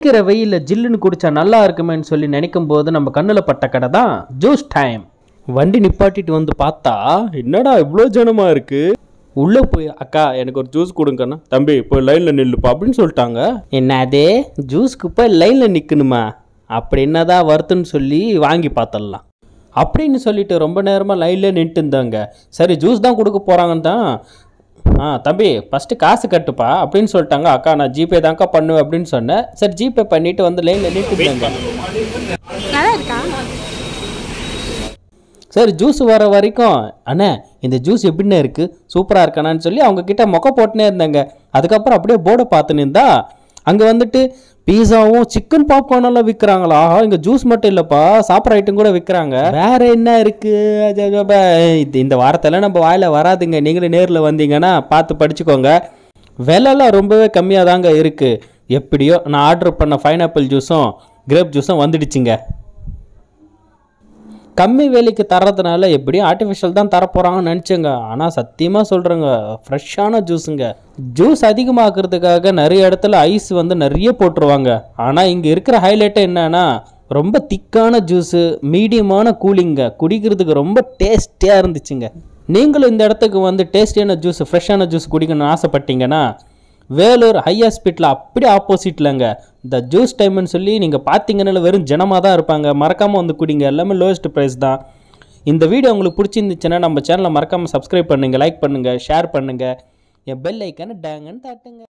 இருக்கிற வெயில்ல ஜில்லுன்னு குடிச்சா நல்லா இருக்குமேன்னு சொல்லி நினைக்கும் போது நம்ம கண்ணுல பட்ட கடை தான் ஜூஸ் டைம் வண்டி நிப்பாட்டிட்டு வந்து பார்த்தா என்னடா இவ்வளோ ஜனமா இருக்கு உள்ள போய் அக்கா எனக்கு ஒரு ஜூஸ் கொடுங்கண்ணா தம்பி போய் லைன்ல நில்லுப்பா அப்படின்னு சொல்லிட்டாங்க என்னதே ஜூஸ்க்கு போய் லைன்ல நிக்கணுமா அப்படி என்னதான் வருதுன்னு சொல்லி வாங்கி பார்த்தரலாம் அப்படின்னு சொல்லிட்டு ரொம்ப நேரமாக லைனில் நின்றுட்டு இருந்தாங்க சரி ஜூஸ் தான் கொடுக்க போகிறாங்கன்னு தான் ஆ தம்பி ஃபஸ்ட்டு காசு கட்டுப்பா அப்படின்னு சொல்லிட்டாங்க அக்கா நான் ஜிபே தான்க்கா பண்ணுவேன் அப்படின்னு சொன்னேன் சரி ஜிபே பண்ணிட்டு வந்து லைனில் நின்றுட்டு இருந்தாங்க நல்லா இருக்கா சரி ஜூஸ் வர வரைக்கும் அண்ணே இந்த ஜூஸ் எப்படிண்ணே இருக்குது சூப்பராக இருக்கானான்னு சொல்லி அவங்க கிட்ட மொக்க போட்டுனே இருந்தாங்க அதுக்கப்புறம் அப்படியே போர்டை பார்த்துன்னு இருந்தா அங்கே வந்துட்டு பீஸாவும் சிக்கன் பாப்கார்ன் எல்லாம் விற்கிறாங்களா இங்கே ஜூஸ் மட்டும் இல்லைப்பா சாப்பிட்ற ஐட்டம் கூட விற்கிறாங்க வேற என்ன இருக்குது இந்த வாரத்தில் நம்ம வாயில் வராதுங்க நீங்களே நேரில் வந்தீங்கன்னா பார்த்து படிச்சுக்கோங்க விலைலாம் ரொம்பவே கம்மியாக தாங்க இருக்குது எப்படியோ நான் ஆர்டர் பண்ண பைனாப்பிள் ஜூஸும் கிரேப் ஜூஸும் வந்துடுச்சுங்க கம்மி விலைக்கு தர்றதுனால எப்படியும் ஆர்டிஃபிஷியல் தான் தரப்போகிறாங்கன்னு நினச்சேங்க ஆனால் சத்தியமாக சொல்கிறேங்க ஃப்ரெஷ்ஷான ஜூஸுங்க ஜூஸ் அதிகமாக்குறதுக்காக நிறைய இடத்துல ஐஸ் வந்து நிறைய போட்டுருவாங்க ஆனால் இங்கே இருக்கிற ஹைலைட்டே என்னன்னா ரொம்ப திக்கான ஜூஸு மீடியமான கூலிங்க குடிக்கிறதுக்கு ரொம்ப டேஸ்டியாக இருந்துச்சுங்க நீங்களும் இந்த இடத்துக்கு வந்து டேஸ்டியான ஜூஸ் ஃப்ரெஷ்ஷான ஜூஸ் குடிக்கணும்னு ஆசைப்பட்டீங்கன்னா வேலூர் ஹை ஹாஸ்பிட்டல் அப்படியே ஆப்போசிட்லங்க இந்த ஜூஸ் டைம்னு சொல்லி நீங்கள் பார்த்தீங்கன்னா வெறும் ஜனமாக தான் இருப்பாங்க மறக்காமல் வந்து குடிங்க எல்லாமே லோயஸ்ட் ப்ரைஸ் தான் இந்த வீடியோ உங்களுக்கு பிடிச்சிருந்துச்சுன்னா நம்ம சேனலை மறக்காமல் சப்ஸ்கிரைப் பண்ணுங்கள் லைக் பண்ணுங்கள் ஷேர் பண்ணுங்கள் என் பெல் ஐக்கான டேங்கன்னு தட்டுங்க